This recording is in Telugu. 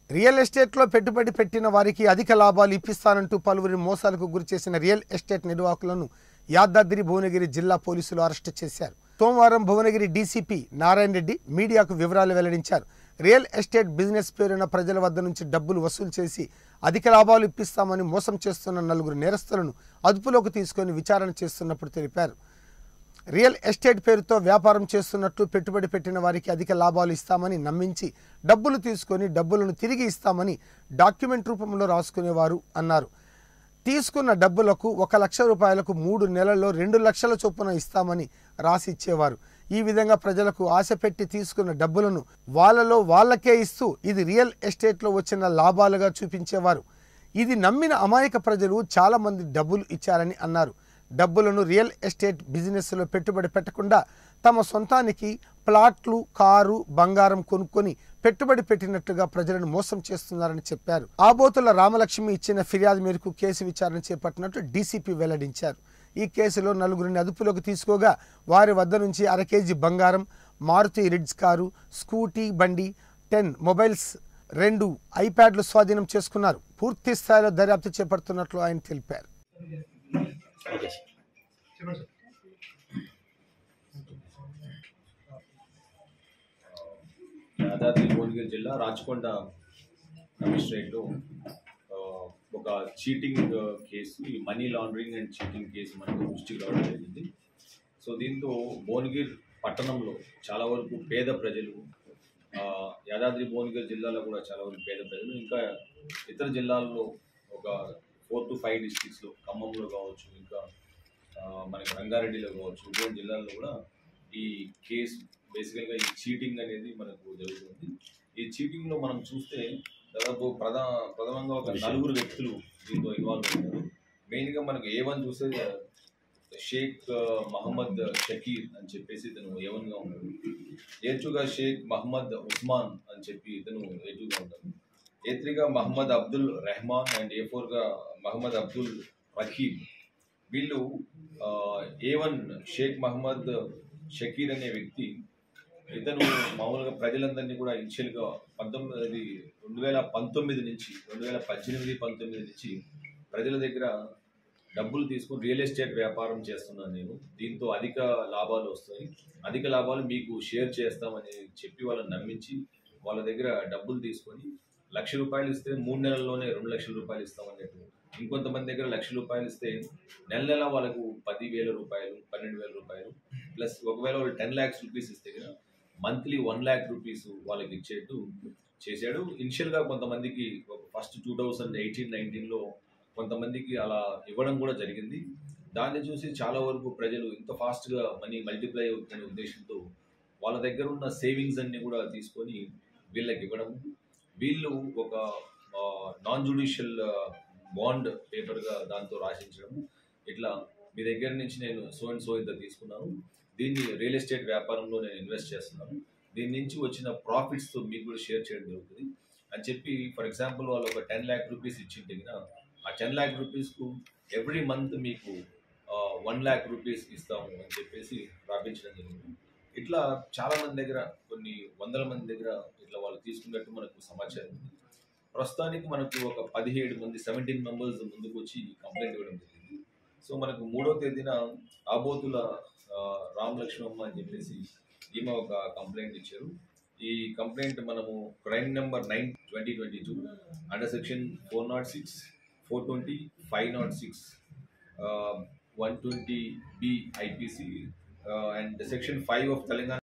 రియల్ ఎస్టేట్లో పెట్టుబడి పెట్టిన వారికి అధిక లాభాలు ఇప్పిస్తానంటూ పలువురి మోసాలకు గురిచేసిన రియల్ ఎస్టేట్ నిర్వాహకులను యాదాద్రి భువనగిరి జిల్లా పోలీసులు అరెస్టు చేశారు సోమవారం భువనగిరి డీసీపీ నారాయణ రెడ్డి మీడియాకు వివరాలు వెల్లడించారు రియల్ ఎస్టేట్ బిజినెస్ పేరున ప్రజల వద్ద నుంచి డబ్బులు వసూలు చేసి అధిక లాభాలు ఇప్పిస్తామని మోసం చేస్తున్న నలుగురు నేరస్తులను అదుపులోకి తీసుకొని విచారణ చేస్తున్నప్పుడు తెలిపారు రియల్ ఎస్టేట్ పేరుతో వ్యాపారం చేస్తున్నట్టు పెట్టుబడి పెట్టిన వారికి అధిక లాభాలు ఇస్తామని నమ్మించి డబ్బులు తీసుకొని డబ్బులను తిరిగి ఇస్తామని డాక్యుమెంట్ రూపంలో రాసుకునేవారు అన్నారు తీసుకున్న డబ్బులకు ఒక లక్ష రూపాయలకు మూడు నెలల్లో రెండు లక్షల చొప్పున ఇస్తామని రాసి ఇచ్చేవారు ఈ విధంగా ప్రజలకు ఆశ పెట్టి తీసుకున్న డబ్బులను వాళ్ళలో వాళ్ళకే ఇస్తూ ఇది రియల్ ఎస్టేట్లో వచ్చిన లాభాలుగా చూపించేవారు ఇది నమ్మిన అమాయక ప్రజలు చాలామంది డబ్బులు ఇచ్చారని అన్నారు డబ్బులను రియల్ ఎస్టేట్ బిజినెస్లో పెట్టుబడి పెట్టకుండా తమ సొంతానికి ప్లాట్లు కారు బంగారం కొనుక్కొని పెట్టుబడి పెట్టినట్టుగా ప్రజలను మోసం చేస్తున్నారని చెప్పారు ఆబోతుల రామలక్ష్మి ఇచ్చిన ఫిర్యాదు మేరకు కేసు విచారణ చేపట్టినట్టు డీసీపీ వెల్లడించారు ఈ కేసులో నలుగురిని అదుపులోకి తీసుకోగా వారి వద్ద నుంచి అర కేజీ బంగారం మారుతి రిడ్జ్ కారు స్కూటీ బండి టెన్ మొబైల్స్ రెండు ఐప్యాడ్లు స్వాధీనం చేసుకున్నారు పూర్తి స్థాయిలో దర్యాప్తు చేపడుతున్నట్లు ఆయన తెలిపారు ఓకే సార్ యాదాద్రి భువనగిరి జిల్లా రాచకొండ కమిషనరేట్లో ఆ, ఒక చీటింగ్ కేసు ఈ money laundering and cheating case మనకు దృష్టికి రావడం జరిగింది సో దీంతో భువనగిరి పట్టణంలో చాలా వరకు పేద ప్రజలు ఆ, యాదాద్రి భువనగిరి జిల్లాలో కూడా చాలా వరకు పేద ప్రజలు ఇంకా ఇతర జిల్లాల్లో ఒక ఫోర్ టు ఫైవ్ డిస్ట్రిక్ట్స్లో ఖమ్మంలో కావచ్చు ఇంకా ఆ, మనకి రంగారెడ్డిలో కావచ్చు ఇటువంటి జిల్లాల్లో కూడా ఈ కేసు బేసికల్గా ఈ చీటింగ్ అనేది మనకు జరుగుతుంది ఈ చీటింగ్లో మనం చూస్తే దాదాపు ప్రధా ప్రధానంగా ఒక నలుగురు వ్యక్తులు దీంతో ఇన్వాల్వ్ అవుతారు మెయిన్గా మనకు ఏ వన్ చూస్తే షేక్ ఆ, మహమ్మద్ షకీర్ అని చెప్పేసి ఇతను ఏవన్గా ఉన్నాడు ఏచుగా షేక్ మహమ్మద్ ఉస్మాన్ అని చెప్పి ఇతను ఏటుగా ఉంటాడు ఏ త్రీగా మహమ్మద్ అబ్దుల్ రెహమాన్ అండ్ ఏ ఫోర్గా మహమ్మద్ అబ్దుల్ రహీమ్ వీళ్ళు ఏ వన్ షేక్ మహమ్మద్ షకీర్ అనే వ్యక్తి ఇతను మామూలుగా ప్రజలందరినీ కూడా ఇనిషియల్గా పంతొమ్మిది రెండు వేల పంతొమ్మిది నుంచి రెండు వేల పద్దెనిమిది పంతొమ్మిది నుంచి ప్రజల దగ్గర డబ్బులు తీసుకుని రియల్ ఎస్టేట్ వ్యాపారం చేస్తున్నాను నేను దీంతో అధిక లాభాలు వస్తాయి అధిక లాభాలు మీకు షేర్ చేస్తామని చెప్పి వాళ్ళని నమ్మించి వాళ్ళ దగ్గర డబ్బులు తీసుకొని లక్ష రూపాయలు ఇస్తే మూడు నెలల్లోనే రెండు లక్షల రూపాయలు ఇస్తామన్నట్టు ఇంకొంతమంది దగ్గర లక్ష రూపాయలు ఇస్తే నెల నెల వాళ్ళకు పది వేల రూపాయలు పన్నెండు వేల రూపాయలు ప్లస్ ఒకవేళ వాళ్ళు టెన్ ల్యాక్స్ రూపీస్ ఇస్తే కదా మంత్లీ వన్ ల్యాక్ రూపీస్ వాళ్ళకి ఇచ్చేట్టు చేశాడు ఇనిషియల్గా కొంతమందికి ఫస్ట్ టూ థౌజండ్ ఎయిటీన్ నైన్టీన్లో కొంతమందికి అలా ఇవ్వడం కూడా జరిగింది దాన్ని చూసి చాలా వరకు ప్రజలు ఇంత ఫాస్ట్గా మనీ మల్టిప్లై అవుతుందనే ఉద్దేశంతో వాళ్ళ దగ్గర ఉన్న సేవింగ్స్ అన్ని కూడా తీసుకొని వీళ్ళకి ఇవ్వడం వీళ్ళు ఒక నాన్ జుడిషియల్ బాండ్ పేపర్గా దాంతో రాసించడం ఇట్లా మీ దగ్గర నుంచి నేను సో అండ్ సో ఇంత తీసుకున్నాను దీన్ని రియల్ ఎస్టేట్ వ్యాపారంలో నేను ఇన్వెస్ట్ చేస్తున్నాను దీని నుంచి వచ్చిన ప్రాఫిట్స్తో మీకు కూడా షేర్ చేయడం జరుగుతుంది అని చెప్పి ఫర్ ఎగ్జాంపుల్ వాళ్ళు ఒక టెన్ ల్యాక్ రూపీస్ ఇచ్చింటే కదా ఆ టెన్ ల్యాక్ రూపీస్కు ఎవ్రీ మంత్ మీకు వన్ ల్యాక్ రూపీస్ ఇస్తాము అని చెప్పేసి రాపించడం జరిగింది ఇట్లా చాలా మంది దగ్గర కొన్ని వందల మంది దగ్గర ఇట్లా వాళ్ళు తీసుకున్నట్టు మనకు సమాచారం ఉంది ప్రస్తుతానికి మనకు ఒక పదిహేడు మంది సెవెంటీన్ మెంబర్స్ ముందుకు వచ్చి కంప్లైంట్ ఇవ్వడం జరిగింది సో మనకు మూడో తేదీన ఆబోతుల ఆ, రామ్ లక్ష్మమ్మ అని చెప్పేసి ఈమె ఒక కంప్లైంట్ ఇచ్చారు ఈ కంప్లైంట్ మనము crime number nine twenty twenty two under section four nought six four twenty five nought six one twenty B IPC and section five of Telangana